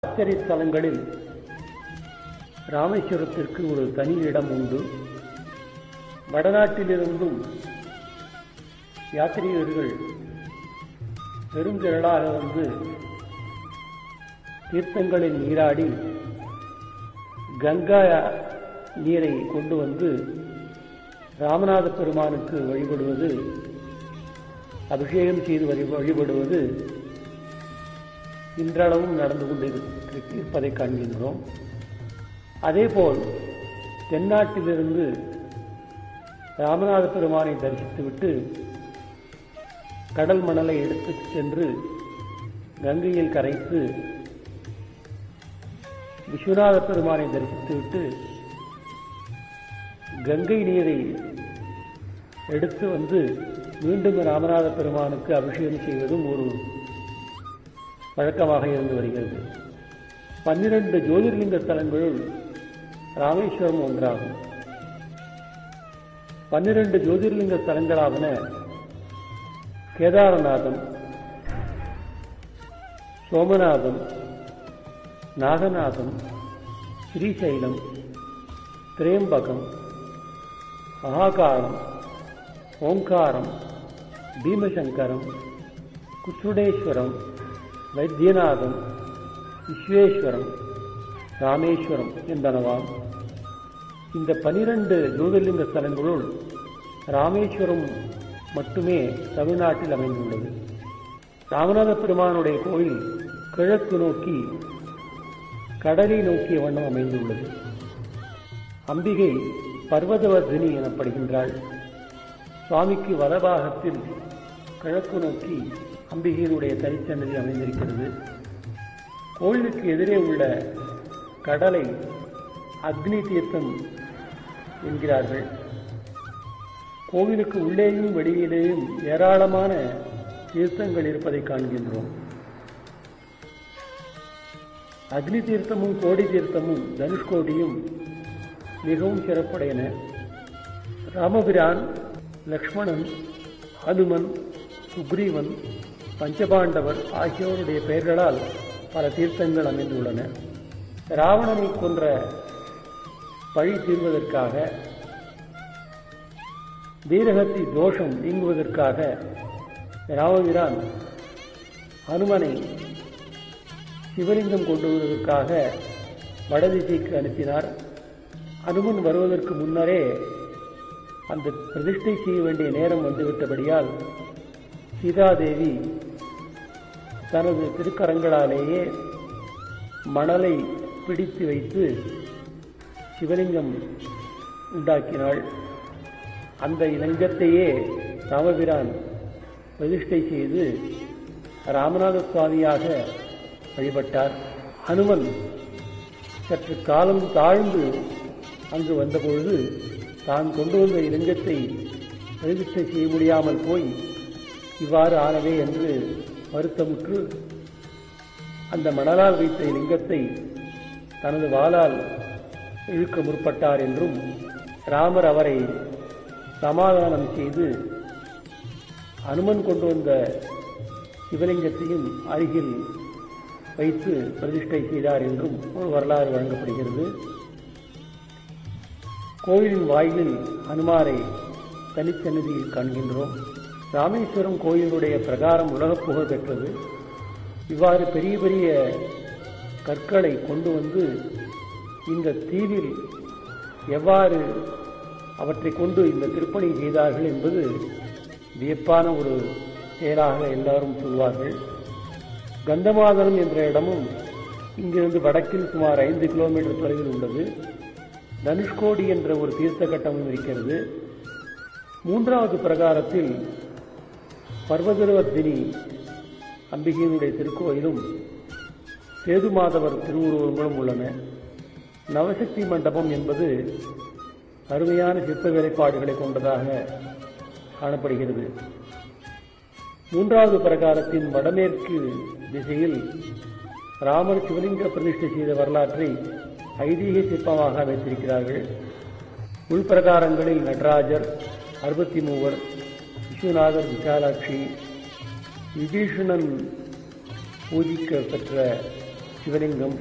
ஆச்சரிய ஸ்தலங்களில் ராமேஸ்வரத்திற்கு ஒரு தனி இடம் உண்டு வடநாட்டிலிருந்தும் யாத்திரிகர்கள் பெருந்திரளாக வந்து தீர்த்தங்களில் நீராடி கங்கா நீரை கொண்டு வந்து ராமநாத பெருமானுக்கு வழிபடுவது அபிஷேகம் செய்து வழி வழிபடுவது இன்றளவும் நடந்து கொண்டு இருப்பதை காண்கின்றோம் அதேபோல் தென்னாட்டிலிருந்து ராமநாத பெருமானை தரிசித்துவிட்டு கடல் மணலை எடுத்துச் சென்று கங்கையில் கரைத்து விஸ்வநாத பெருமானை தரிசித்துவிட்டு கங்கை நீரை எடுத்து வந்து மீண்டும் ராமநாத பெருமானுக்கு அபிஷேகம் செய்வதும் ஒரு வழக்கமாக இருந்து வருகிறது பன்னிரண்டு ஜோதிர்லிங்க தலங்களுள் ராமேஸ்வரம் ஒன்றாகும் பன்னிரண்டு ஜோதிர்லிங்க தலங்களாவன கேதாரநாதம் சோமநாதம் நாகநாதம் ஸ்ரீசைலம் திரேம்பகம் மகாகாரம் ஓங்காரம் பீமசங்கரம் குச்சுடேஸ்வரம் வைத்தியநாதம் விஸ்வேஸ்வரம் ராமேஸ்வரம் என்பனவாம் இந்த பனிரெண்டு ஜோதிர்லிங்க ஸ்தலங்களுள் ராமேஸ்வரம் மட்டுமே தமிழ்நாட்டில் அமைந்துள்ளது ராமநாத பெருமானுடைய கோயில் கிழக்கு நோக்கி கடலை நோக்கிய வண்ணம் அமைந்துள்ளது அம்பிகை பர்வதவர்தினி எனப்படுகின்றாள் சுவாமிக்கு வலபாகத்தில் கிழக்கு நோக்கி அம்பிகையினுடைய தனிச்சன்னதி அமைந்திருக்கிறது கோயிலுக்கு எதிரே உள்ள கடலை அக்னி தீர்த்தம் என்கிறார்கள் கோவிலுக்கு உள்ளேயும் வெளியிலேயும் ஏராளமான தீர்த்தங்கள் இருப்பதை காண்கின்றோம் அக்னி தீர்த்தமும் கோடி தீர்த்தமும் தனுஷ்கோடியும் மிகவும் சிறப்புடையன ராமபிரான் லக்ஷ்மணன் ஹனுமன் சுக்ரீவன் பஞ்சபாண்டவர் ஆகியோருடைய பெயர்களால் பல தீர்த்தங்கள் அமைந்துள்ளன ராவணனை கொன்ற பழி தீர்வதற்காக வீரகத்தி தோஷம் நீங்குவதற்காக ராமபிரான் ஹனுமனை சிவலிங்கம் கொண்டு வருவதற்காக வடதிசைக்கு அனுப்பினார் அனுமன் வருவதற்கு முன்னரே அந்த பிரதிஷ்டை செய்ய வேண்டிய நேரம் வந்துவிட்டபடியால் சீதாதேவி தனது திருக்கரங்களாலேயே மணலை பிடித்து வைத்து சிவலிங்கம் உண்டாக்கினாள் அந்த லிங்கத்தையே ராமபிரான் பிரதிஷ்டை செய்து ராமநாத சுவாமியாக வழிபட்டார் ஹனுமன் சற்று காலம் தாழ்ந்து அங்கு வந்தபொழுது தான் கொண்டு வந்த இலிங்கத்தை பிரதிஷ்டை செய்ய முடியாமல் போய் இவ்வாறு ஆனவே என்று வருத்தமுற்று அந்த மணலால் வைத்த லிங்கத்தை தனது வாளால் இழுக்க முற்பட்டார் என்றும் ராமர் அவரை சமாதானம் செய்து அனுமன் கொண்டு வந்த சிவலிங்கத்தையும் அருகில் வைத்து பிரதிஷ்டை செய்தார் என்றும் ஒரு வரலாறு வழங்கப்படுகிறது கோயிலின் வாயிலில் ஹனுமாரை தனிச்சன்னதியில் காண்கின்றோம் ராமேஸ்வரம் கோயிலுடைய பிரகாரம் உலக புகழ் பெற்றது இவ்வாறு பெரிய பெரிய கற்களை கொண்டு வந்து இந்த தீவில் எவ்வாறு அவற்றை கொண்டு இந்த திருப்பணி செய்தார்கள் என்பது வியப்பான ஒரு செயலாக எல்லாரும் சொல்வார்கள் கந்தமாதனம் என்ற இடமும் இங்கிருந்து வடக்கில் சுமார் ஐந்து கிலோமீட்டர் தொலைவில் உள்ளது தனுஷ்கோடி என்ற ஒரு தீர்த்த கட்டமும் இருக்கிறது மூன்றாவது பிரகாரத்தில் பர்வதவர்த்தினி அம்பிகையினுடைய திருக்கோயிலும் சேதுமாதவர் திருவுருவங்களும் உள்ளன நவசக்தி மண்டபம் என்பது அருமையான சிற்ப வேலைப்பாடுகளை கொண்டதாக காணப்படுகிறது மூன்றாவது பிரகாரத்தின் வடமேற்கு திசையில் ராமர் சிவலிங்க பிரதிஷ்டை செய்த வரலாற்றை ஐதீக சிற்பமாக வைத்திருக்கிறார்கள் உள்பிரகாரங்களில் நடராஜர் அறுபத்தி மூவர் விஸ்வநாதர் விசாலாட்சி விபீஷணன் பூஜிக்க பெற்ற சிவலிங்கம்